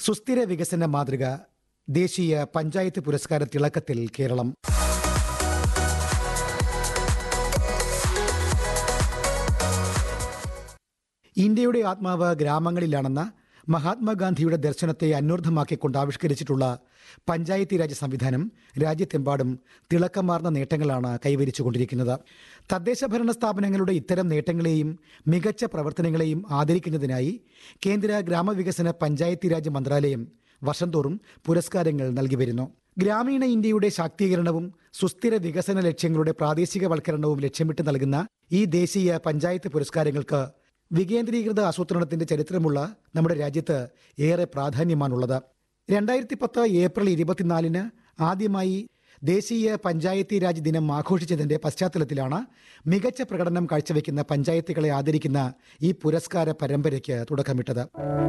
സുസ്ഥിര വികസന മാതൃക ദേശീയ പഞ്ചായത്ത് പുരസ്കാര തിളക്കത്തിൽ കേരളം ഇന്ത്യയുടെ ആത്മാവ് ഗ്രാമങ്ങളിലാണെന്ന മഹാത്മാഗാന്ധിയുടെ ദർശനത്തെ അന്വർത്ഥമാക്കിക്കൊണ്ട് ആവിഷ്കരിച്ചിട്ടുള്ള പഞ്ചായത്തി രാജ് സംവിധാനം രാജ്യത്തെമ്പാടും തിളക്കമാർന്ന നേട്ടങ്ങളാണ് കൈവരിച്ചുകൊണ്ടിരിക്കുന്നത് തദ്ദേശ ഭരണ സ്ഥാപനങ്ങളുടെ ഇത്തരം നേട്ടങ്ങളെയും മികച്ച പ്രവർത്തനങ്ങളെയും ആദരിക്കുന്നതിനായി കേന്ദ്ര ഗ്രാമവികസന പഞ്ചായത്തി രാജ് മന്ത്രാലയം വർഷം തോറും പുരസ്കാരങ്ങൾ നൽകി വരുന്നു ഗ്രാമീണ ഇന്ത്യയുടെ ശാക്തീകരണവും സുസ്ഥിര വികസന ലക്ഷ്യങ്ങളുടെ പ്രാദേശികവൽക്കരണവും ലക്ഷ്യമിട്ട് നൽകുന്ന ഈ ദേശീയ പഞ്ചായത്ത് പുരസ്കാരങ്ങൾക്ക് വികേന്ദ്രീകൃത ആസൂത്രണത്തിന്റെ ചരിത്രമുള്ള നമ്മുടെ രാജ്യത്ത് ഏറെ പ്രാധാന്യമാണുള്ളത് രണ്ടായിരത്തി പത്ത് ഏപ്രിൽ ഇരുപത്തിനാലിന് ആദ്യമായി ദേശീയ പഞ്ചായത്തി രാജ് ദിനം ആഘോഷിച്ചതിന്റെ പശ്ചാത്തലത്തിലാണ് മികച്ച പ്രകടനം കാഴ്ചവെക്കുന്ന പഞ്ചായത്തുകളെ ആദരിക്കുന്ന ഈ പുരസ്കാര പരമ്പരയ്ക്ക് തുടക്കമിട്ടത്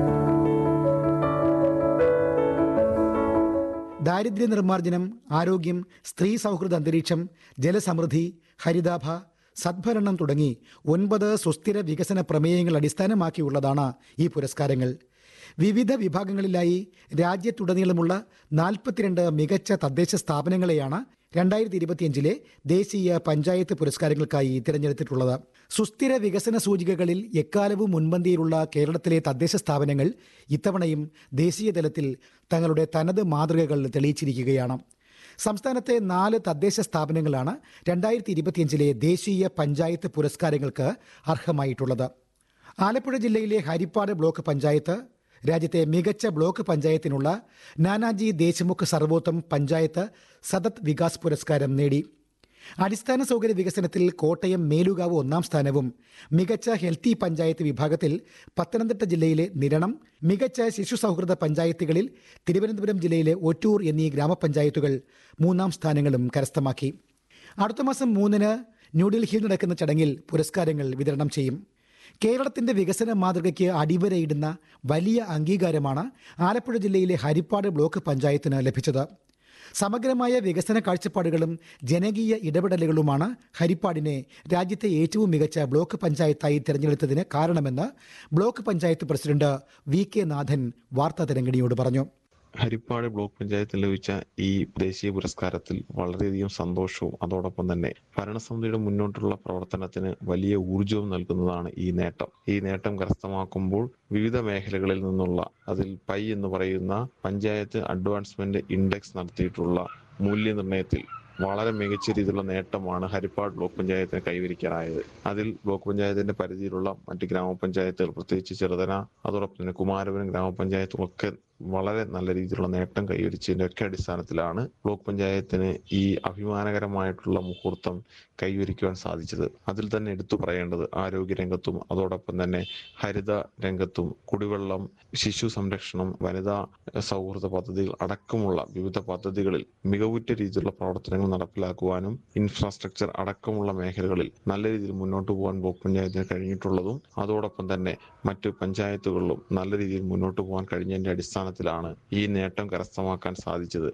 ദാരിദ്ര്യ നിർമ്മാർജ്ജനം ആരോഗ്യം സ്ത്രീ സൗഹൃദ അന്തരീക്ഷം ജലസമൃദ്ധി ഹരിതാഭ സദ്ഭരണം തുടങ്ങി ഒൻപത് സുസ്ഥിര വികസന പ്രമേയങ്ങൾ അടിസ്ഥാനമാക്കിയുള്ളതാണ് ഈ പുരസ്കാരങ്ങൾ വിവിധ വിഭാഗങ്ങളിലായി രാജ്യത്തുടനീളമുള്ള നാൽപ്പത്തിരണ്ട് മികച്ച തദ്ദേശ സ്ഥാപനങ്ങളെയാണ് രണ്ടായിരത്തി ഇരുപത്തിയഞ്ചിലെ ദേശീയ പഞ്ചായത്ത് പുരസ്കാരങ്ങൾക്കായി തിരഞ്ഞെടുത്തിട്ടുള്ളത് സുസ്ഥിര വികസന സൂചികകളിൽ എക്കാലവും മുൻപന്തിയിലുള്ള കേരളത്തിലെ തദ്ദേശ സ്ഥാപനങ്ങൾ ഇത്തവണയും ദേശീയ തലത്തിൽ തങ്ങളുടെ തനത് മാതൃകകൾ തെളിയിച്ചിരിക്കുകയാണ് സംസ്ഥാനത്തെ നാല് തദ്ദേശ സ്ഥാപനങ്ങളാണ് രണ്ടായിരത്തി ഇരുപത്തിയഞ്ചിലെ ദേശീയ പഞ്ചായത്ത് പുരസ്കാരങ്ങൾക്ക് അർഹമായിട്ടുള്ളത് ആലപ്പുഴ ജില്ലയിലെ ഹരിപ്പാട് ബ്ലോക്ക് പഞ്ചായത്ത് രാജ്യത്തെ മികച്ച ബ്ലോക്ക് പഞ്ചായത്തിനുള്ള നാനാജി ദേശ്മുഖ് സർവോത്തം പഞ്ചായത്ത് സതത് വികാസ് പുരസ്കാരം നേടി അടിസ്ഥാന സൗകര്യ വികസനത്തിൽ കോട്ടയം മേലുകാവ് ഒന്നാം സ്ഥാനവും മികച്ച ഹെൽത്തി പഞ്ചായത്ത് വിഭാഗത്തിൽ പത്തനംതിട്ട ജില്ലയിലെ നിരണം മികച്ച ശിശു സൗഹൃദ പഞ്ചായത്തുകളിൽ തിരുവനന്തപുരം ജില്ലയിലെ ഒറ്റൂർ എന്നീ ഗ്രാമപഞ്ചായത്തുകൾ മൂന്നാം സ്ഥാനങ്ങളും കരസ്ഥമാക്കി അടുത്ത മാസം മൂന്നിന് ന്യൂഡൽഹിയിൽ നടക്കുന്ന ചടങ്ങിൽ പുരസ്കാരങ്ങൾ വിതരണം ചെയ്യും കേരളത്തിന്റെ വികസന മാതൃകയ്ക്ക് അടിവരയിടുന്ന വലിയ അംഗീകാരമാണ് ആലപ്പുഴ ജില്ലയിലെ ഹരിപ്പാട് ബ്ലോക്ക് പഞ്ചായത്തിന് ലഭിച്ചത് സമഗ്രമായ വികസന കാഴ്ചപ്പാടുകളും ജനകീയ ഇടപെടലുകളുമാണ് ഹരിപ്പാടിനെ രാജ്യത്തെ ഏറ്റവും മികച്ച ബ്ലോക്ക് പഞ്ചായത്തായി തിരഞ്ഞെടുത്തതിന് കാരണമെന്ന് block panchayat president V K Nathan വാർത്താതരംഗിണിയോട് പറഞ്ഞു ഹരിപ്പാട് ബ്ലോക്ക് പഞ്ചായത്തിൽ ലഭിച്ച ഈ ദേശീയ പുരസ്കാരത്തിൽ വളരെയധികം സന്തോഷവും അതോടൊപ്പം തന്നെ ഭരണസമിതിയുടെ മുന്നോട്ടുള്ള പ്രവർത്തനത്തിന് വലിയ ഊർജവും നൽകുന്നതാണ് ഈ നേട്ടം ഈ നേട്ടം കരസ്ഥമാക്കുമ്പോൾ വിവിധ മേഖലകളിൽ നിന്നുള്ള അതിൽ പൈ എന്ന് പറയുന്ന പഞ്ചായത്ത് അഡ്വാൻസ്മെന്റ് ഇൻഡെക്സ് നടത്തിയിട്ടുള്ള മൂല്യനിർണ്ണയത്തിൽ വളരെ മികച്ച രീതിയിലുള്ള നേട്ടമാണ് ഹരിപ്പാട് ബ്ലോക്ക് പഞ്ചായത്തിന് കൈവരിക്കാനായത് അതിൽ ബ്ലോക്ക് പഞ്ചായത്തിന്റെ പരിധിയിലുള്ള മറ്റ് ഗ്രാമപഞ്ചായത്തുകൾ പ്രത്യേകിച്ച് ചെറുതന അതോടൊപ്പം തന്നെ കുമാരപുരം ഗ്രാമപഞ്ചായത്തുകളൊക്കെ വളരെ നല്ല രീതിയിലുള്ള നേട്ടം കൈവരിച്ചതിന്റെ ഒക്കെ അടിസ്ഥാനത്തിലാണ് ബ്ലോക്ക് പഞ്ചായത്തിന് ഈ അഭിമാനകരമായിട്ടുള്ള മുഹൂർത്തം കൈവരിക്കുവാൻ സാധിച്ചത് അതിൽ തന്നെ എടുത്തു പറയേണ്ടത് ആരോഗ്യ രംഗത്തും അതോടൊപ്പം തന്നെ ഹരിത രംഗത്തും കുടിവെള്ളം ശിശു സംരക്ഷണം വനിതാ സൗഹൃദ പദ്ധതികൾ അടക്കമുള്ള വിവിധ പദ്ധതികളിൽ മികവുറ്റ രീതിയിലുള്ള പ്രവർത്തനങ്ങൾ നടപ്പിലാക്കുവാനും ഇൻഫ്രാസ്ട്രക്ചർ അടക്കമുള്ള മേഖലകളിൽ നല്ല രീതിയിൽ മുന്നോട്ട് പോകാൻ ബ്ലോക്ക് പഞ്ചായത്തിന് കഴിഞ്ഞിട്ടുള്ളതും അതോടൊപ്പം തന്നെ മറ്റ് പഞ്ചായത്തുകളിലും നല്ല രീതിയിൽ മുന്നോട്ട് പോകാൻ കഴിഞ്ഞതിന്റെ അടിസ്ഥാനത്തിലാണ് ഈ നേട്ടം കരസ്ഥമാക്കാൻ സാധിച്ചത്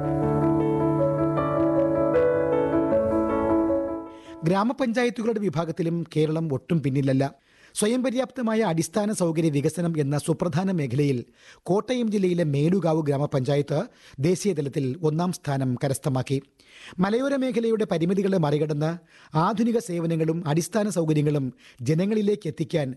ഗ്രാമപഞ്ചായത്തുകളുടെ വിഭാഗത്തിലും കേരളം ഒട്ടും പിന്നിലല്ല സ്വയം പര്യാപ്തമായ അടിസ്ഥാന സൗകര്യ വികസനം എന്ന സുപ്രധാന മേഖലയിൽ കോട്ടയം ജില്ലയിലെ മേലുകാവ് ഗ്രാമപഞ്ചായത്ത് ദേശീയതലത്തിൽ ഒന്നാം സ്ഥാനം കരസ്ഥമാക്കി മലയോര മേഖലയുടെ പരിമിതികളെ മറികടന്ന് ആധുനിക സേവനങ്ങളും അടിസ്ഥാന സൗകര്യങ്ങളും ജനങ്ങളിലേക്ക് എത്തിക്കാൻ